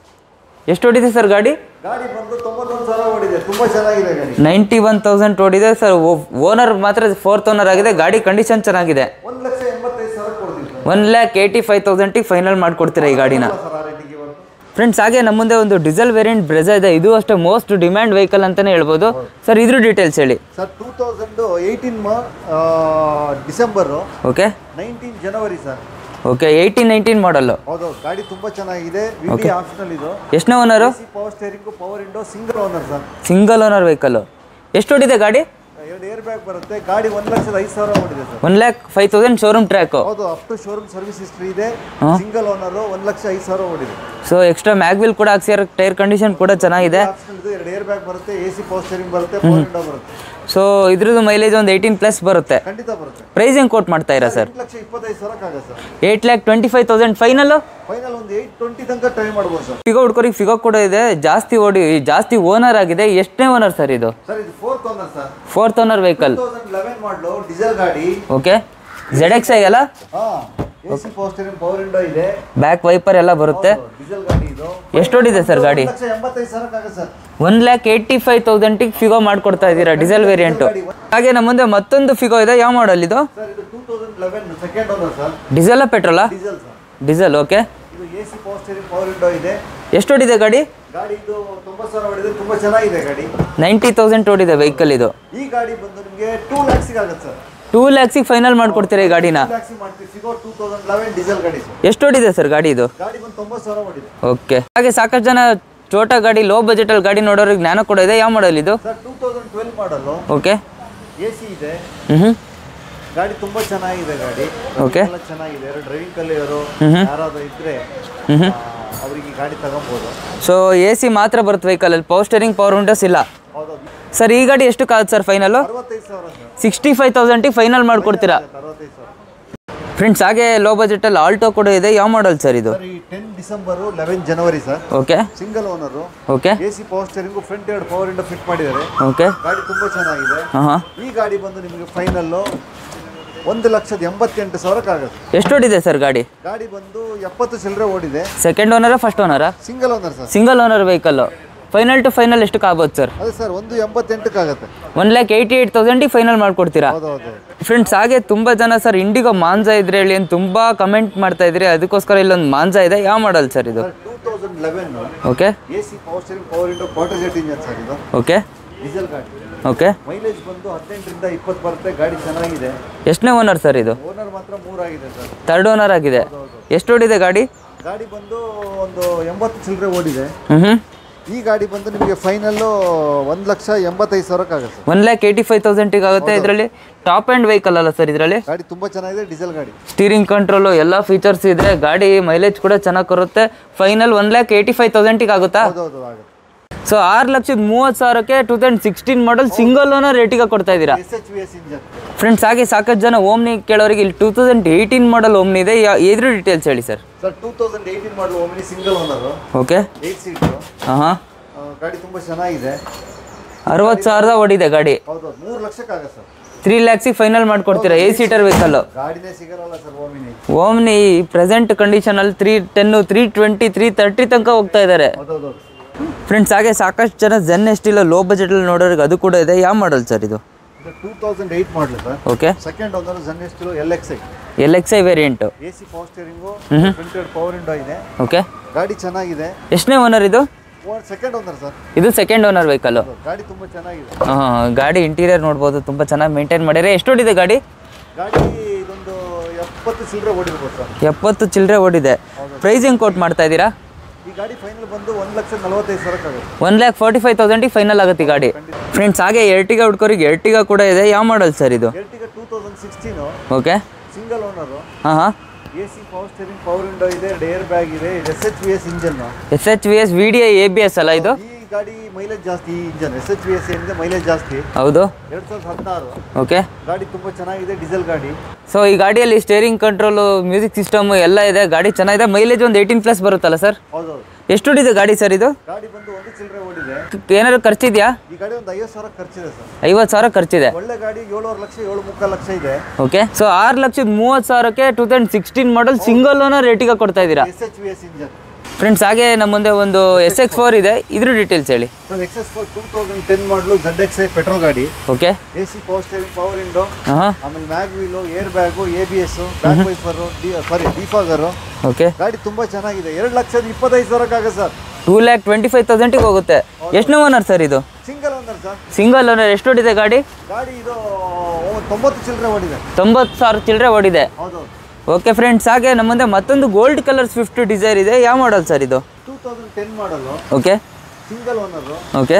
ಎಷ್ಟು ಹೊಡಿದೆ ಸರ್ ಗಾಡಿ ಗಾಡಿ ಬಂದು ತೊಂಬತ್ತೊಂದು ಸಾವಿರ ಓಡಿದೆ ತುಂಬ ಚೆನ್ನಾಗಿದೆ ಗಾಡಿ ನೈಂಟಿ ಒನ್ ತೌಸಂಡ್ ಓಡಿದೆ ಸರ್ ಓನರ್ ಮಾತ್ರ ಫೋರ್ತ್ ಓನರ್ ಆಗಿದೆ ಗಾಡಿ ಕಂಡೀಷನ್ ಚೆನ್ನಾಗಿದೆ ಒಂದು ಲಕ್ಷ ಎಂಬತ್ತೈದು ಸಾವಿರ ಕೊಡ್ತೀವಿ ಒನ್ ಲ್ಯಾಕ್ ಏಯ್ಟಿ ಫೈವ್ ತೌಸಂಡಿಗೆ ಫೈನಲ್ ಮಾಡಿಕೊಡ್ತೀರಾ ಈ ಗಾಡಿನ ಸರ್ ಆ ರೇಟಿಗೆ ಇವತ್ತು ಫ್ರೆಂಡ್ಸ್ ಹಾಗೆ ನಮ್ಮ ಮುಂದೆ ಒಂದು ಡೀಸೆಲ್ ವೇರಿಯಂಟ್ ಬ್ರೆಜಾ ಇದೆ ಇದು ಅಷ್ಟೇ ಮೋಸ್ಟ್ ಡಿಮ್ಯಾಂಡ್ ವೆಹಿಕಲ್ ಅಂತಲೇ ಹೇಳ್ಬೋದು ಸರ್ ಇದ್ರ ಡೀಟೇಲ್ಸ್ ಹೇಳಿ sir two thousand eighteen December okay nineteen ಜನವರಿ sir okay eighteen nineteen model ಹೌದು ಗಾಡಿ ತುಂಬಾ ಚೆನ್ನಾಗಿದೆ ವಿಡಿ ಆಪ್ಷನಲ್ ಇದು ಎಷ್ಟನೇ owner power steering power window single owner sir single owner vehicle ಎಷ್ಟು ಹೊಡಿದೆ ಗಾಡಿ ಎರಡು ಏರ್ ಬ್ಯಾಗ್ ಬರುತ್ತೆ ಗಾಡಿ ಒಂದು ಲಕ್ಷದ ಐದು ಸಾವಿರ ಓಡಿದೆ sir one lakh five thousand showroom track ಹೌದು up to showroom service history ಇದೆ ಸಿಂಗಲ್ ಓನರು ಒಂದು ಲಕ್ಷ ಐದು ಸಾವಿರ ಓಡಿದೆ ಸೊ ಎಕ್ಸ್ಟ್ರಾ ಮ್ಯಾಗ್ವಿಲ್ ಕೂಡ ಹಾಕ್ಸಿರೋ ಟೈರ್ ಕಂಡೀಷನ್ ಕೂಡ ಚೆನ್ನಾಗಿದೆ ಆಪ್ಷನಲ್ ಇದು ಎರಡು ಏರ್ ಬ್ಯಾಗ್ ಬರುತ್ತೆ ಎ ಸಿ ಪವರ್ ಸ್ಟೇರಿಂಗ್ ಬರುತ್ತೆ ಪವರ್ ವಿಂಡೋ ಬರುತ್ತೆ ಸೊ ಇದ್ರದ್ದು ಮೈಲೇಜ್ ಒಂದು ಏಯ್ಟೀನ್ ಪ್ಲಸ್ ಬರುತ್ತೆ ಖಂಡಿತ ಬರುತ್ತೆ ಪ್ರೈಸ್ ಹೆಂಗೆ ಕೋಟ್ ಮಾಡ್ತಾ ಇರಾ ಸರ್ ಎಂಟು ಲಕ್ಷ ಇಪ್ಪತ್ತೈದು ಸಾವಿರಕ್ಕಾಗತ್ತೆ sir eight lakh twenty five thousand final final ಒಂದು ಏಯ್ಟ್ ಟ್ವೆಂಟಿ ತನಕ ಟ್ರೈ ಮಾಡ್ಬೋದು ಸರ್ ಫಿಗೋ ಹುಡ್ಕೋರಿಗೆ ಫಿಗೋ ಕೂಡ ಇದೆ ಜಾಸ್ತಿ ಓಡಿ ಜಾಸ್ತಿ ಓನರ್ ಆಗಿದೆ ಎಷ್ಟನೇ ಓನರ್ ಸರ್ ಇದು ಸರ್ ಇದು fourth owner sir fourth owner vehicle two thousand eleven model diesel ಗಾಡಿ ಓಕೆ ಜೆಡ್ ಎಕ್ಸ್ ಐ ಅಲ್ಲ ಹಾಂ A C power steering power window ಇದೆ ಬ್ಯಾಕ್ ವೈಪರ್ ಎಲ್ಲ ಬರುತ್ತೆ ಡೀಸೆಲ್ ಗಾಡಿ ಇದು ಎಷ್ಟು ಓಡಿದೆ ಸರ್ ಗಾಡಿ ಒಂದು ಲಕ್ಷ ಎಂಬತ್ತೈದು ಸಾವಿರಕ್ಕಾಗತ್ತೆ sir one lakh eighty five ತೌಸಂಡಿಗೆ ಫಿಗೋ ಮಾಡ್ಕೊಡ್ತಾ ಇದ್ದೀರಾ ಡೀಸೆಲ್ ವೇರಿಯಂಟು ಹಾಗೆ ನಮ್ಮ ಮುಂದೆ ಮತ್ತೊಂದು ಫಿಗೋ ಇದೆ ಯಾವ ಮಾಡಲ್ ಇದು ಸರ್ ಇದು two thousand eleven second owner sir ಡೀಸೆಲ್ಲ ಪೆಟ್ರೋಲಾ ಡೀಸೆಲ್ ಸರ್ ಡೀಸೆಲ್ ಓಕೆ ಇದು A C power steering power window ಇದೆ ಎಷ್ಟು ಓಡಿದೆ ಗಾಡಿ ಗಾಡಿ ಇದು ತೊಂಬತ್ತು ಸಾವಿರ ಹೊಡಿದ್ರೆ ತುಂಬ ಚೆನ್ನಾಗಿದೆ ಗಾಡಿ ನೈಂಟಿ ತೌಸಂಡ್ ಓಡಿದೆ ವೆಹಿಕಲ್ ಇದು ಈ ಗಾಡಿ ಬಂದು ನಿಮಗೆ ಟೂ ಲ್ಯಾಕ್ಸಿಗೆ ಆಗುತ್ತೆ ಸರ್ ಟೂ ಲ್ಯಾಕ್ಸಿಗೆ ಫೈನಲ್ ಮಾಡ್ಕೊಡ್ತೀರಾ ಈ ಗಾಡಿನ ಟೂ ಲ್ಯಾಕ್ಸಿಗೆ ಮಾಡ್ತೀವಿ ಸಿಗೋ ಟೂ ತೌಸಂಡ್ ಲೆವೆನ್ ಡೀಸೆಲ್ ಗಾಡಿ ಸರ್ ಎಷ್ಟು ಓಡಿದೆ ಸರ್ ಗಾಡಿ ಇದು ಗಾಡಿ ಬಂದು ತೊಂಬತ್ತು ಸಾವಿರ ಹೊಡಿದೆ ಓಕೆ ಹಾಗೆ ಸಾಕಷ್ಟು ಜನ ಚೋಟಾ ಗಾಡಿ ಲೋ ಬಜೆಟಲ್ಲಿ ಗಾಡಿ ನೋಡೋರಿಗೆ ಜ್ಞಾನ ಕೂಡ ಇದೆ ಯಾವ ಮಾಡಲ್ ಇದು sir two thousand twelve model okay A C ಇದೆ ಹ್ಞೂ ಗಾಡಿ ತುಂಬಾ ಚೆನ್ನಾಗಿದೆ ಗಾಡಿ Okay. ಎಲ್ಲ ಚೆನ್ನಾಗಿದೆ ಎರಡು ಡ್ರೈವಿಂಗ್ ಕಲಿಯೋರು ಮ್ಹೂ. ಯಾರಾದ್ರೂ ಇದ್ರೆ ಮ್ಹೂ. ಆ, ಅವರಿಗೆ ಗಾಡಿ ತಗೊಬೋದು ಸೊ ಎ ಸಿ ಮಾತ್ರ ಬರುತ್ತೆ ವೆಹಿಕಲಲ್ಲಿ ಪವರ್ ಸ್ಟೇರಿಂಗ್ ಪವರ್ ವಿಂಡೋಸ್ ಇಲ್ಲ ಹೌದು ಸರ್ ಈ ಗಾಡಿ ಎಷ್ಟು ಕಾದ್ ಸರ್ ಫೈನಲ್ಲು ಅರವತ್ತೈದು ಸಾವಿರ ಸರ್ ಸಿಕ್ಸ್ಟಿ ಫೈವ್ ತೌಸಂಡಿಗೆ ಫೈನಲ್ ಮಾಡ್ಕೊಡ್ತೀರಾ ಅರವತ್ತೈದು ಸಾವಿರ ಫ್ರೆಂಡ್ಸ್ ಹಾಗೆ ಲೋ ಬಜೆಟಲ್ಲಿ ಆಲ್ಟೋ ಕೂಡ ಇದೆ ಯಾವ ಮಾಡಲ್ ಸರ್ ಇದು ಸರ್ ಈ ಟೆನ್ ಡಿಸೆಂಬರು ಲೆವೆನ್ ಜನವರಿ sir okay single owner okay A C power steering front ಎರಡು ಪವರ್ ಇಂಡ ಫಿಟ್ ಮಾಡಿದ್ದಾರೆ ಓಕೆ ಗಾಡಿ ತುಂಬಾ ಚೆನ್ನಾಗಿದೆ ಹಾಂ ಹಾಂ ಈ ಗಾಡಿ ಬಂದು ನಿಮಗೆ ಫೈನಲ್ಲು ಒಂದು ಲಕ್ಷದ ಎಂಬತ್ತೆಂಟು ಸಾವಿರಕ್ಕಾಗುತ್ತೆ ಎಷ್ಟು ಓಡಿದೆ ಸರ್ ಗಾಡಿ ಗಾಡಿ ಬಂದು ಎಪ್ಪತ್ತು ಚಿಲ್ಲರೆ ಓಡಿದೆ ಸೆಕೆಂಡ್ ಓನರಾ ಫಸ್ಟ್ ಓನರಾ single owner sir single owner vehicle final to final ಎಷ್ಟು ಆಗ್ಬೋದು ಸರ್ ಅದೇ ಸರ್ ಒಂದು ಎಂಬತ್ತೆಂಟಕ್ಕಾಗತ್ತೆ ಒನ್ ಲ್ಯಾಕ್ ಏಯ್ಟಿ ಏಯ್ಟ್ ತೌಸಂಡಿಗೆ ಫೈನಲ್ ಮಾಡ್ಕೊಡ್ತೀರಾ ಹೌದು ಹೌದು ಫ್ರೆಂಡ್ಸ್ ಹಾಗೆ ತುಂಬ ಜನ ಸರ್ ಇಂಡಿಗೋ ಮಾಂಜಾ ಇದ್ರೆ ಹೇಳಿ ಅಂತ ತುಂಬ ಕಮೆಂಟ್ ಮಾಡ್ತಾ ಇದ್ರಿ ಅದಕ್ಕೋಸ್ಕರ ಇಲ್ಲೊಂದು ಮಾಂಜಾ ಇದೆ ಯಾವ ಮಾಡಲ್ ಸರ್ ಇದು sir two thousand eleven okay A C power steering power window quadrajet engine sir ಇದು ಓಕೆ ಡೀಸೆಲ್ ಗಾಡಿ ಓಕೆ ಮೈಲೇಜ್ ಬಂದು ಹದಿನೆಂಟರಿಂದ ಇಪ್ಪತ್ತು ಬರುತ್ತೆ ಗಾಡಿ ಚೆನ್ನಾಗಿದೆ ಎಷ್ಟನೇ ಓನರ್ ಸರ್ ಇದು ಓನರ್ ಮಾತ್ರ ಮೂರಾಗಿದೆ ಸರ್ ತರ್ಡ್ ಓನರ್ ಆಗಿದೆ ಎಷ್ಟು ಓಡಿದೆ ಗಾಡಿ ಗಾಡಿ ಬಂದು ಒಂದು ಎಂಬತ್ತು ಚಿಲ್ಲರೆ ಓಡಿದೆ ಹ್ಞೂ ಹ್ಞೂ ಈ ಗಾಡಿ ಬಂದು ನಿಮಗೆ ಫೈನಲ್ಲು ಒಂದು ಲಕ್ಷ ಎಂಬತ್ತೈದು ಸಾವಿರಕ್ಕಾಗುತ್ತೆ ಒನ್ ಲ್ಯಾಕ್ ಏಯ್ಟಿ ಫೈವ್ ತೌಸಂಡಿಗೆ ಆಗುತ್ತೆ ಇದರಲ್ಲಿ ಟಾಪ್ ಆ್ಯಂಡ್ ವೆಹಿಕಲ್ ಅಲ್ಲ ಸರ್ ಇದರಲ್ಲಿ ಗಾಡಿ ತುಂಬ ಚೆನ್ನಾಗಿದೆ ಡೀಸೆಲ್ ಗಾಡಿ ಸ್ಟೀರಿಂಗ್ ಕಂಟ್ರೋಲು ಎಲ್ಲ ಫೀಚರ್ಸ್ ಇದೆ ಗಾಡಿ ಮೈಲೇಜ್ ಕೂಡ ಚೆನ್ನಾಗಿ ಕೊರುತ್ತೆ final one lakh eighty five ತೌಸಂಡಿಗೆ ಆಗುತ್ತಾ ಹೌದೌದು ಆಗುತ್ತೆ ಸೊ ಆರು ಲಕ್ಷದ ಮೂವತ್ತು ಸಾವಿರಕ್ಕೆ two thousand sixteen model single owner ರೇಟಿಗೆ ಕೊಡ್ತಾ ಇದ್ದೀರಾ S H V S engine friends ಹಾಗೆ ಸಾಕಷ್ಟು ಜನ ಓಮ್ನಿ ಕೇಳೋರಿಗೆ ಇಲ್ಲಿ two thousand eighteen model Omni ಇದೆ ಯಾ- ಇದ್ರ ಡೀಟೇಲ್ಸ್ ಹೇಳಿ sir sir two thousand eighteen model ಒಮ್ಮೆ single owner okay eight seat ಹಾಂ ಹಾಂ ಗಾಡಿ ತುಂಬ ಚೆನ್ನಾಗಿದೆ ಅರವತ್ತು ಸಾವಿರದ ಓಡಿದೆ ಗಾಡಿ ಹೌದು ಮೂರು ಲಕ್ಷಕ್ಕಾಗತ್ತೆ ಸರ್ ತ್ರೀ ಲ್ಯಾಕ್ಸಿಗೆ ಫೈನಲ್ ಮಾಡ್ಕೊಡ್ತೀರಾ ಏ ಸೀಟರ್ ವೆಹಿಕಲ್ಲು ಗಾಡಿನೇ ಸಿಗಲ್ಲ ಸರ್ ಓಮಿನಿ ಓಮ್ನಿ ಪ್ರೆಸೆಂಟ್ ಕಂಡೀಷನಲ್ಲಿ three ten three twenty three thirty ತನಕ ಹೋಗ್ತಾ ಇದ್ದಾರೆ ಹೌದೌದು ಫ್ರೆಂಡ್ಸ್ ಹಾಗೆ ಸಾಕಷ್ಟು ಜನ ಜೆನ್ ಎಷ್ಟಿಲ್ಲ ಲೋ ಬಜೆಟಲ್ಲಿ ನೋಡೋರಿಗೆ ಅದು ಕೂಡ ಇದೆ ಯಾವ ಮಾಡಲ್ ಸರ್ ಇದು ಇದು two thousand eight model sir okay second ಒಂದನ್ನು ಜನ್ ಎಷ್ಟು L X I L X I variant A C power steering ಮ್ಹೂ. ಪ್ರಿಂಟೆಡ್ ಪವರ್ ವಿಂಡೋ ಇದೆ ಓಕೆ ಗಾಡಿ ಚೆನ್ನಾಗಿದೆ ಎಷ್ಟನೇ ಓನರ್ ಇದು ಸೆಕೆಂಡ್ ಓನರ್ ಸರ್ ಇದು ಸೆಕೆಂಡ್ ಓನರ್ ವೆಹಿಕಲ್ಲು ಗಾಡಿ ತುಂಬ ಚೆನ್ನಾಗಿದೆ ಹಾಂ ಗಾಡಿ ಇಂಟೀರಿಯರ್ ನೋಡ್ಬೋದು ತುಂಬ ಚೆನ್ನಾಗಿ ಮೇಂಟೈನ್ ಮಾಡಿದ್ರೆ ಎಷ್ಟು ಓಡಿದೆ ಗಾಡಿ ಗಾಡಿ ಇದೊಂದು ಎಪ್ಪತ್ತು ಚಿಲ್ಲರೆ ಓಡಿರ್ಬೋದು ಸರ್ ಎಪ್ಪತ್ತು ಚಿಲ್ಲರೆ ಓಡಿದೆ ಪ್ರೈಸ್ ಹೆಂಗೆ ಕೋಟ್ ಮಾಡ್ತಾ ಇದ್ದೀರಾ ಈ ಗಾಡಿ ಫೈನಲ್ ಬಂದು ಒಂದು ಲಕ್ಷ ನಲವತ್ತೈದು ಸಾವಿರಕ್ಕಾಗುತ್ತೆ ಒನ್ ಲ್ಯಾಕ್ ಫಾರ್ಟಿ ಫೈವ್ ತೌಸಂಡಿಗೆ ಫೈನಲ್ ಆಗುತ್ತೆ ಈ ಗಾಡಿ ಫ್ರೆಂಡ್ಸ್ ಹಾಗೆ ಎರ್ಟಿಗ ಹುಡ್ಕೋರಿಗೆ ಎರ್ಟಿಗ ಕೂಡ ಇದೆ ಯಾವ ಮಾಡಲ್ ಸರ್ ಇದು Ertiga two thousand sixteen okay single owner ಹಾಂ ಹಾಂ A C power steering power window ಇದೆ ಏರ್ ಬ್ಯಾಗ್ ಇದೆ S H V S engine S H V S V D I A B S ಅಲ್ಲ ಇದು ಈ ಗಾಡಿ mileage ಜಾಸ್ತಿ ಈ engine S H V S ಏನಿದೆ ಮೈಲೇಜ್ ಜಾಸ್ತಿ ಹೌದು ಎರಡು ಸಾವಿರದ ಹದಿನಾರು ಓಕೆ ಗಾಡಿ ತುಂಬ ಚೆನ್ನಾಗಿದೆ ಡೀಸೆಲ್ ಗಾಡಿ ಸೊ ಈ ಗಾಡಿಯಲ್ಲಿ ಸ್ಟೇರಿಂಗ್ ಕಂಟ್ರೋಲು ಮ್ಯೂಸಿಕ್ ಸಿಸ್ಟಮ್ ಎಲ್ಲ ಇದೆ ಗಾಡಿ ಚೆನ್ನಾಗಿದೆ ಮೈಲೇಜ್ ಒಂದು ಏಯ್ಟೀನ್ ಪ್ಲಸ್ ಬರುತ್ತಲ್ಲ ಸರ್ ಹೌದೌದು ಎಷ್ಟು ಹೊಡಿದೆ ಗಾಡಿ ಸರ್ ಇದು ಗಾಡಿ ಬಂದು ಒಂದು ಚಿಲ್ಲರೆ ಓಡಿದೆ ಏನಾದ್ರು ಖರ್ಚಿದೆಯಾ ಈ ಗಾಡಿ ಒಂದು ಐವತ್ತು ಸಾವಿರ ಖರ್ಚಿದೆ ಸರ್ ಐವತ್ತು ಸಾವಿರ ಖರ್ಚಿದೆ ಒಳ್ಳೆ ಗಾಡಿ ಏಳುವರೆ ಲಕ್ಷ ಏಳು ಮುಕ್ಕಾಲು ಲಕ್ಷ ಇದೆ ಓಕೆ ಸೊ ಆರು ಲಕ್ಷದ ಮೂವತ್ತು ಸಾವಿರಕ್ಕೆ two thousand sixteen model single owner ರೇಟಿಗೆ ಕೊಡ್ತಾ ಇದ್ದೀರಾ S H V S engine friends ಹಾಗೆ ನಮ್ಮ ಮುಂದೆ ಒಂದು ಎಸ್ ಎಕ್ಸ್ ಫೋರ್ ಇದೆ ಇದ್ರ ಡೀಟೇಲ್ಸ್ ಹೇಳಿ sir S X four two thousand ten model Z X I petrol ಗಾಡಿ okay A C power steering power window ಹಾಂ ಆಮೇಲೆ mag wheel air bag A B S back wiper sorry defogger okay ಗಾಡಿ ತುಂಬಾ ಚೆನ್ನಾಗಿದೆ ಎರಡು ಲಕ್ಷದ ಇಪ್ಪತ್ತೈದು ಸಾವಿರಕ್ಕಾಗ sir two lakh twenty five ತೌಸಂಡಿಗೆ ಹೋಗುತ್ತೆ ಎಷ್ಟನೇ ಓನರ್ ಸರ್ ಇದು single owner sir single owner ಎಷ್ಟು ಓಡಿದೆ ಗಾಡಿ ಗಾಡಿ ಇದು ಓ, ತೊಂಬತ್ತು ಚಿಲ್ಲರೆ ಓಡಿದೆ ತೊಂಬತ್ತು ಸಾವಿರ ಚಿಲ್ಲರೆ ಓಡಿದೆ ಹೌದು ಓಕೆ ಫ್ರೆಂಡ್ಸ್ ಹಾಗೆ ನಮ್ಮ ಮುಂದೆ ಮತ್ತೊಂದು ಗೋಲ್ಡ್ ಕಲರ್ ಸ್ವಿಫ್ಟ್ ಡಿಸೈರ್ ಇದೆ ಯಾವ ಮಾಡಲ್ ಸರ್ ಇದು two thousand ten model okay single owner okay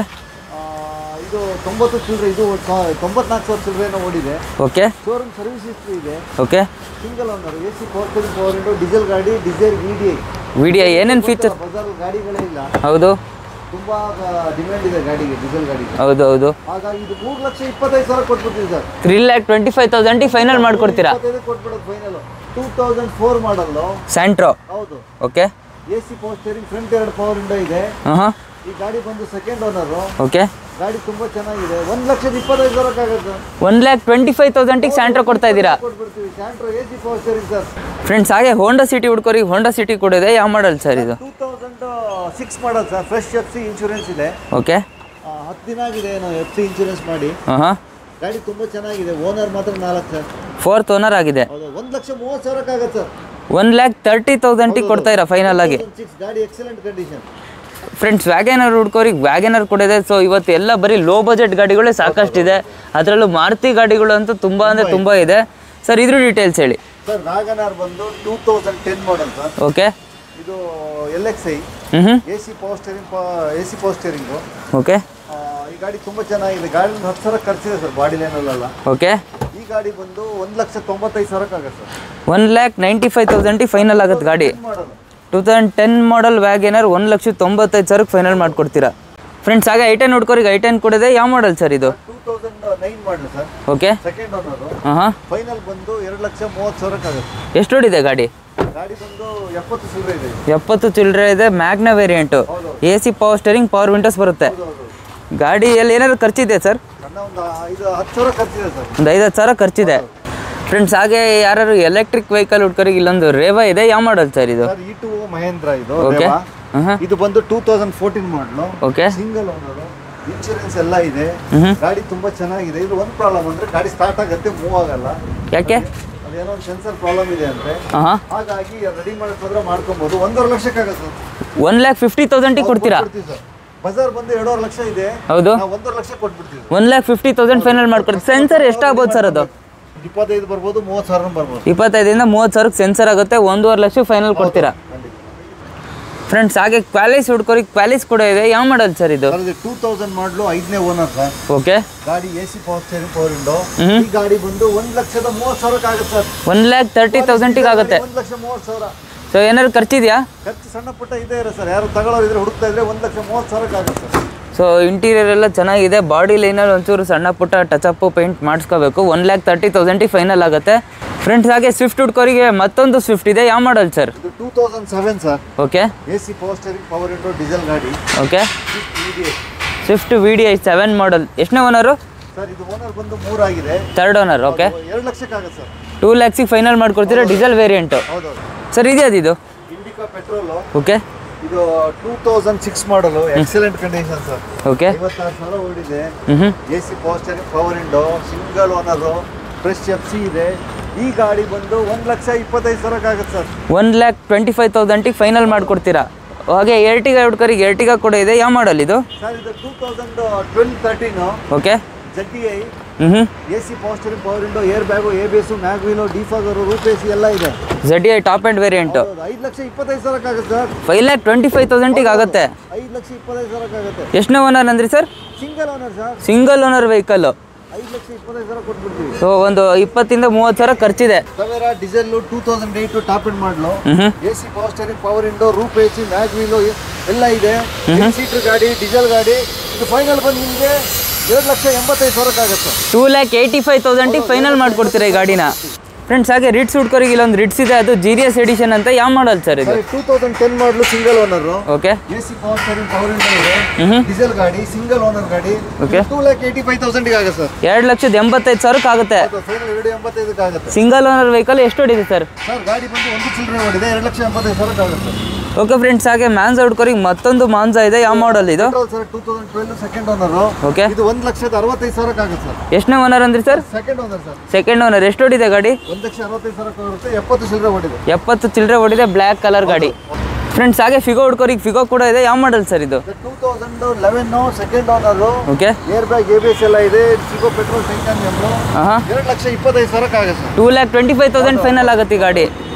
ಇದು ತೊಂಬತ್ತು ಚಿಲ್ಲರೆ ಇದು ಸ- ತೊಂಬತ್ನಾಲ್ಕು ಸಾವಿರ ಚಿಲ್ಲರೆನೋ ಓಡಿದೆ ಓಕೆ ಶೋರೂಮ್ ಸರ್ವಿಸ್ ಹಿಸ್ಟ್ರಿ ಇದೆ okay single owner A C power steering power window diesel ಗಾಡಿ diesel V D I video ಏನೇನು ಫೀಚರ್ ಬಜಾರ್ ಗಾಡಿಗಳೇ ಇಲ್ಲ ಹೌದು ತುಂಬಾ ಡಿಮ್ಯಾಂಡ್ ಇದೆ ಗಾಡಿಗೆ ಡೀಸೆಲ್ ಗಾಡಿಗೆ ಹೌದು ಹೌದು ಹಾಗಾಗಿ ಇದು ಮೂರು ಲಕ್ಷ ಇಪ್ಪತ್ತೈದು ಸಾವಿರ ಕೊಟ್ಬಿಡ್ತೀವಿ sir three lakh twenty five ತೌಸಂಡಿಗೆ ಫೈನಲ್ ಮಾಡಿಕೊಡ್ತೀರಾ ಇಪ್ಪತ್ತೈದು ಕೊಟ್ಬಿಡೋದು final two thousand four model Santro ಹೌದು okay A C power steering front ಎರಡು ಪವರ್ ವಿಂಡೋ ಇದೆ ಹಾಂ ಹಾಂ ಈ ಗಾಡಿ ಬಂದು ಸೆಕೆಂಡ್ ಓನರು ಓಕೆ ಗಾಡಿ ತುಂಬಾ ಚೆನ್ನಾಗಿದೆ ಒಂದು ಲಕ್ಷದ ಇಪ್ಪತ್ತೈದು ಸಾವಿರಕ್ಕಾಗತ್ತೆ ಒನ್ ಲ್ಯಾಕ್ ಟ್ವೆಂಟಿ ಫೈವ್ ತೌಸಂಡಿಗೆ ಸ್ಯಾಂಟ್ರೋ ಕೊಡ್ತಾ ಇದ್ದೀರಾ ಕೊಟ್ಬಿಡ್ತೀವಿ Santro A C power steering sir friends ಹಾಗೆ ಹೋಂಡಾ ಸಿಟಿ ಹುಡ್ಕೋರಿಗೆ ಹೋಂಡಾ ಸಿಟಿ ಕೂಡ ಇದೆ ಯಾವ ಮಾಡಲ್ ಸರ್ ಇದು two thousand six model sir fresh F C insurance ಇದೆ ಓಕೆ ಆ, ಹತ್ತು ದಿನ ಆಗಿದೆ ನಾವು ಎಫ್ ಸಿ ಇನ್ಶೂರೆನ್ಸ್ ಮಾಡಿ ಹಾಂ ಹಾಂ ಗಾಡಿ ತುಂಬಾ ಚೆನ್ನಾಗಿದೆ ಓನರ್ ಮಾತ್ರ ನಾಲ್ಕು ಸರ್ ಫೋರ್ತ್ ಓನರ್ ಆಗಿದೆ ಹೌದು ಒಂದು ಲಕ್ಷ ಮೂವತ್ತು ಸಾವಿರಕ್ಕಾಗತ್ತೆ ಸರ್ ಒನ್ ಲ್ಯಾಕ್ ತರ್ಟಿ ತೌಸಂಡಿಗೆ ಕೊಡ್ತಾ ಇರಾ ಫೈನಲ್ ಆಗಿ ಸಿಕ್ಸ್ ಗಾಡಿ ಎಕ್ಸಲೆಂಟ್ ಕಂಡೀಷನ್ ಫ್ರೆಂಡ್ಸ್ ವ್ಯಾಗನರ್ ಹುಡ್ಕೋರಿಗೆ ವ್ಯಾಗನರ್ ಕೂಡ ಇದೆ ಸೊ ಇವತ್ತು ಎಲ್ಲ ಬರೀ ಲೋ ಬಜೆಟ್ ಗಾಡಿಗಳೇ ಸಾಕಷ್ಟಿದೆ ಅದರಲ್ಲೂ ಮಾರುತಿ ಗಾಡಿಗಳು ಅಂತೂ ತುಂಬ ಅಂದರೆ ತುಂಬ ಇದೆ ಸರ್ ಇದ್ರ ಡೀಟೇಲ್ಸ್ ಹೇಳಿ ಸರ್ ವ್ಯಾಗನಾರ್ ಬಂದು two thousand ten model sir okay ಇದು ಎಲ್ ಎಕ್ಸ್ ಐ ಹ್ಞೂ ಹ್ಞೂ A C power steering A C power steering okay ಈ ಗಾಡಿ ತುಂಬ ಚೆನ್ನಾಗಿದೆ ಗಾಡಿ ಒಂದು ಹತ್ತು ಸಾವಿರ ಖರ್ಚಿದೆ ಸರ್ ಬಾಡಿ ಲೈನಲ್ಲೆಲ್ಲ ಓಕೆ ಈ ಗಾಡಿ ಬಂದು ಒಂದು ಲಕ್ಷ ತೊಂಬತ್ತೈದು ಸಾವಿರಕ್ಕಾಗತ್ತೆ sir one lakh ninety five ತೌಸಂಡಿಗೆ ಫೈನಲ್ ಆಗುತ್ತೆ ಗಾಡಿ model two thousand ten model WagonR ಒಂದು ಲಕ್ಷ ತೊಂಬತ್ತೈದು ಸಾವಿರಕ್ಕೆ ಫೈನಲ್ ಮಾಡಿಕೊಡ್ತೀರಾ ಫ್ರೆಂಡ್ಸ್ ಹಾಗೆ ಐ ಟೆನ್ ಹುಡ್ಕೋರಿಗೆ ಐ ಟೆನ್ ಕೂಡ ಇದೆ ಯಾವ ಮಾಡಲ್ ಸರ್ ಇದು two thousand nine model sir okay second owner ಹಾಂ ಹಾಂ ಫೈನಲ್ ಬಂದು ಎರಡು ಲಕ್ಷ ಮೂವತ್ತು ಸಾವಿರಕ್ಕಾಗತ್ತೆ ಎಷ್ಟು ಹೊಡಿದೆ ಗಾಡಿ ಗಾಡಿ ಬಂದು ಎಪ್ಪತ್ತು ಸಿಲ್ಲರೆ ಇದೆ ಎಪ್ಪತ್ತು ಚಿಲ್ಲರೆ ಇದೆ Magna variant A C power steering power windows ಬರುತ್ತೆ ಹೌದು ಹೌದು ಗಾಡಿಯಲ್ಲಿ ಏನಾದ್ರು ಖರ್ಚಿದೆ ಸರ್ ಸಣ್ಣ ಒಂದು ಐದು ಹತ್ತು ಸಾವಿರ ಖರ್ಚಿದೆ ಸರ್ ಒಂದು ಐದು ಹತ್ತು ಸಾವಿರ ಖರ್ಚಿದೆ ಫ್ರೆಂಡ್ಸ್ ಹಾಗೆ ಯಾರು ಎಲೆಕ್ಟ್ರಿಕ್ ವೆಹಿಕಲ್ ಹುಡ್ಕೋರಿಗೆ ಇಲ್ಲೊಂದು ರೇವಾ ಇದೆ ಯಾವ ಮಾಡಲ್ ಸರ್ ಇದು ಸರ್ ಇ ಟು ಮಹೇಂದ್ರ ಇದು ಓಕೆ ರೇವಾ. ಹಾಂ ಇದು ಬಂದು two thousand fourteen model okay single owner insurance ಎಲ್ಲ ಇದೆ ಹ್ಞೂ ಗಾಡಿ ತುಂಬಾ ಚೆನ್ನಾಗಿದೆ ಇದು ಒಂದು ಪ್ರಾಬ್ಲಮ್ ಅಂದ್ರೆ ಗಾಡಿ ಸ್ಟಾರ್ಟ್ ಆಗುತ್ತೆ ಮೂವ್ ಆಗಲ್ಲ ಯಾಕೆ ಅದೇನೋ ಒಂದು ಸೆನ್ಸರ್ ಪ್ರಾಬ್ಲಮ್ ಇದೆ ಅಂತೆ ಹಾಂ ಹಾಂ ಹಾಗಾಗಿ ರೆಡಿ ಮಾಡಿದ್ರೆ ಮಾಡ್ಕೊಬೋದು ಒಂದೂವರೆ ಲಕ್ಷಕ್ಕಾಗತ್ತೆ ಒನ್ ಲ್ಯಾಕ್ ಫಿಫ್ಟಿ ತೌಸಂಡಿಗೆ ಕೊಡ್ತೀರಾ ಕೊಡ್ತೀವಿ ಸರ್ ಬಜಾರ್ ಬಂದು ಎರಡೂವರೆ ಲಕ್ಷ ಇದೆ ಹೌದು ನಾವು ಒಂದೂವರೆ ಲಕ್ಷ ಕೊಟ್ಬಿಡ್ತೀವಿ one lakh fifty thousand final ಮಾಡ್ಕೊಡ್ತೀವಿ ಸೆನ್ಸರ್ ಎಷ್ಟಾಗ್ಬೋದು ಸರ್ ಅದು ಇಪ್ಪತ್ತೈದು ಬರ್ಬೋದು ಮೂವತ್ತು ಸಾವಿರ ಬರ್ಬೋದು ಇಪ್ಪತ್ತೈದರಿಂದ ಮೂವತ್ತು ಸಾವಿರಕ್ಕೆ ಸೆನ್ಸರ್ ಆಗುತ್ತೆ ಒಂದೂವರೆ ಲಕ್ಷ ಫೈನಲ್ ಕೊಡ್ತೀರಾ ಖಂಡಿತ ಫ್ರೆಂಡ್ಸ್ ಹಾಗೆ ಕ್ವಾಲಿಸ್ ಹುಡ್ಕೋರಿಗೆ ಕ್ವಾಲಿಸ್ ಕೂಡ ಇದೆ ಯಾವ ಮಾಡಲ್ ಸರ್ ಇದು ಸರ್ ಇದು ಟೂ ತೌಸಂಡ್ ಮಾಡಲು ಐದನೇ ಓನರ್ ಸರ್ ಓಕೆ ಗಾಡಿ A C power steering power window hmm. ಈ ಗಾಡಿ ಬಂದು ಒಂದು ಲಕ್ಷದ ಮೂವತ್ತು ಸಾವಿರಕ್ಕೆ ಆಗುತ್ತೆ ಸರ್ ಒನ್ ಲ್ಯಾಕ್ ತರ್ಟಿ ತೌಸಂಡಿಗೆ ಆಗುತ್ತೆ ಒಂದು ಲಕ್ಷ ಮೂವತ್ತು ಸಾವಿರ ಸೊ ಏನಾದ್ರು ಖರ್ಚಿದೆಯಾ ಖರ್ಚು ಸಣ್ಣ ಪುಟ್ಟ ಇದೆ ಇರೋ ಸರ್ ಯಾರು ತಗೊಳ್ಳೋರು ಇದ್ರೆ ಹುಡುಕ್ತಾ ಇದ್ರೆ ಒಂದು ಲಕ್ಷ ಮೂವತ್ತು ಸಾವಿರಕ್ಕೆ ಆಗುತ್ತೆ ಸರ್ ಸೊ ಇಂಟೀರಿಯರ್ ಎಲ್ಲ ಚೆನ್ನಾಗಿದೆ ಬಾಡಿ ಲೈನಲ್ಲಿ ಒಂಚೂರು ಸಣ್ಣ ಪುಟ್ಟ ಟಚಪ್ ಪೇಂಟ್ ಮಾಡಿಸ್ಕೋಬೇಕು ಒನ್ ಲ್ಯಾಕ್ ತರ್ಟಿ ತೌಸಂಡಿಗೆ ಫೈನಲ್ ಆಗುತ್ತೆ ಫ್ರೆಂಡ್ಸ್ ಹಾಗೆ ಸ್ವಿಫ್ಟ್ ಹುಡ್ಕೋರಿಗೆ ಮತ್ತೊಂದು ಸ್ವಿಫ್ಟ್ ಇದೆ ಯಾವ ಮಾಡಲ್ ಸರ್ ಇದು two thousand seven sir okay A C power steering power window diesel ಗಾಡಿ ಓಕೆ ಇದೆ Swift V D I seven model ಎಷ್ಟನೇ ಓನರು ಸರ್ ಇದು ಓನರ್ ಬಂದು ಮೂರಾಗಿದೆ ತರ್ಡ್ ಓನರ್ ಓಕೆ ಎರಡು ಲಕ್ಷಕ್ಕಾಗುತ್ತೆ ಸರ್ ಟೂ ಲ್ಯಾಕ್ಸಿಗೆ ಫೈನಲ್ ಮಾಡಿಕೊಡ್ತೀರಾ ಡೀಸೆಲ್ ವೇರಿಯಂಟು ಹೌದೌದು ಸರ್ ಇದೆ ಅದು ಇದು ಇಂಡಿಕಾ ಪೆಟ್ರೋಲು ಓಕೆ ಇದು two thousand six model excellent condition sir okay ಐವತ್ತಾರು ಸಾವಿರ ಓಡಿದೆ ಹ್ಞೂ ಹ್ಞೂ A C power steering power window single owner fresh F C ಇದೆ ಈ ಗಾಡಿ ಬಂದು ಒಂದು ಲಕ್ಷ ಇಪ್ಪತ್ತೈದು ಸಾವಿರಕ್ಕಾಗುತ್ತೆ sir one lakh twenty five ತೌಸಂಡಿಗೆ ಫೈನಲ್ ಮಾಡಿಕೊಡ್ತೀರಾ ಹಾಗೆ ಎರ್ಟಿಗ ಹುಡ್ಕರಿಗೆ ಎರ್ಟಿಗ ಕೂಡ ಇದೆ ಯಾವ ಮಾಡಲ್ ಇದು ಸರ್ ಇದು two thousand twelve thirteen okay Z D I ಹ್ಞೂ ಹ್ಞೂ A C power steering power window air bag A B S mag wheel defogger roof A C ಎಲ್ಲ ಇದೆ Z I top end variant ಹೌದು, ಐದು ಲಕ್ಷ ಇಪ್ಪತ್ತೈದು ಸಾವಿರಕ್ಕಾಗುತ್ತೆ sir five lakh twenty five ತೌಸಂಡಿಗೆ ಆಗುತ್ತೆ ಐದು ಲಕ್ಷ ಇಪ್ಪತ್ತೈದು ಸಾವಿರಕ್ಕಾಗುತ್ತೆ ಎಷ್ಟನೇ ಓನರ್ ಅಂದ್ರಿ sir single owner sir single owner vehicle ಐದು ಲಕ್ಷ ಇಪ್ಪತ್ತೈದು ಸಾವಿರ ಕೊಟ್ಬಿಡ್ತೀವಿ ಸೊ ಒಂದು ಇಪ್ಪತ್ತಿಂದ ಮೂವತ್ತು ಸಾವಿರ ಖರ್ಚಿದೆ Tavera diesel two thousand eight top end model ಹ್ಞೂ ಹ್ಞೂ A C power steering power window roof A C mag wheel ಎಲ್ಲ ಇದೆ ಸೀಟರ್ ಗಾಡಿ ಡೀಸೆಲ್ ಗಾಡಿ ಇದು ಫೈನಲ್ ಬಂದು ನಿಮಗೆ ಎರಡು ಲಕ್ಷ ಎಂಬತ್ತೈದು ಸಾವಿರಕ್ಕಾಗುತ್ತೆ ಟೂ ಲ್ಯಾಕ್ ಏಯ್ಟಿ ಫೈವ್ ತೌಸಂಡಿಗೆ ಫೈನಲ್ ಮಾಡಿಕೊಡ್ತೀರಾ ಈ ಗಾಡಿನ ಫ್ರೆಂಡ್ಸ್ ಹಾಗೆ ರಿಟ್ಸ್ ಹುಡ್ಕೋರಿಗೆ ಇಲ್ಲೊಂದು ರಿಟ್ಸ್ ಇದೆ ಅದು ಜೀರಿಯಸ್ ಎಡಿಷನ್ ಅಂತ ಯಾವ ಮಾಡಲ್ ಸರ್ ಇದು ಸರಿ two thousand ten model single owner okay A C power steering power window ಇದೆ ಹ್ಞೂ ಡೀಸೆಲ್ ಗಾಡಿ ಸಿಂಗಲ್ ಓನರ್ ಗಾಡಿ Okay. Two lakh eighty five ತೌಸಂಡಿಗೆ ಆಗುತ್ತೆ ಸರ್ ಎರಡು ಲಕ್ಷದ ಎಂಬತ್ತೈದು ಸಾವಿರಕ್ಕೆ ಆಗುತ್ತೆ ಅದು ಫೈನಲ್ ಎರಡು ಎಂಬತ್ತೈದಕ್ಕೆ ಆಗುತ್ತೆ ಸಿಂಗಲ್ ಓನರ್ ವೆಹಿಕಲ್ ಎಷ್ಟು ಹೊಡಿದೆ ಸರ್ ಸರ್ ಗಾಡಿ ಬಂದು ಒಂದು ಚಿಲ್ಲರೆ ಓಡಿದೆ ಎರಡು ಲಕ್ಷ ಎಂಬತ್ತೈದು ಸಾವಿರಕ್ಕೆ ಆಗುತ್ತೆ ಓಕೆ ಫ್ರೆಂಡ್ಸ್ ಹಾಗೆ ಮ್ಯಾನ್ಸ್ ಹುಡ್ಕೋರಿಗೆ ಮತ್ತೊಂದು ಮಾನ್ಸ ಇದೆ ಯಾವ ಮಾಡಲ್ ಇದು petrol sir two thousand twelve second owner okay ಇದು ಒಂದು ಲಕ್ಷದ ಅರವತ್ತೈದು ಸಾವಿರಕ್ಕೆ ಆಗುತ್ತೆ ಸರ್ ಎಷ್ಟನೇ ಓನರ್ ಅಂದ್ರಿ sir second owner sir second owner ಎಷ್ಟು ಹೊಡಿದೆ ಗಾಡಿ ಒಂದು ಲಕ್ಷ ಅರವತ್ತೈದು ಸಾವಿರಕ್ಕೆ ಬರುತ್ತೆ ಎಪ್ಪತ್ತು ಚಿಲ್ಲರೆ ಹೊಡಿದೆ ಎಪ್ಪತ್ತು ಚಿಲ್ಲರೆ ಹೊಡಿದೆ ಬ್ಲ್ಯಾಕ್ ಕಲರ್ ಗಾಡಿ ಫ್ರೆಂಡ್ಸ್ ಹಾಗೆ ಫಿಗೋ ಹುಡ್ಕೋರಿಗೆ ಫಿಗೋ ಕೂಡ ಇದೆ ಯಾವ ಮಾಡಲ್ ಸರ್ ಇದು two thousand eleven second owner okay air bag A B S ಎಲ್ಲ ಇದೆ ಸಿಗೋ ಪೆಟ್ರೋಲ್ ಟೈಟಾನಿಯಮ್ ಹಾಂ ಎರಡು ಲಕ್ಷ ಇಪ್ಪತ್ತೈದು ಸಾವಿರಕ್ಕೆ ಆಗುತ್ತೆ sir two lakh twenty five thousand final ಆಗುತ್ತೆ ಈ ಗಾಡಿ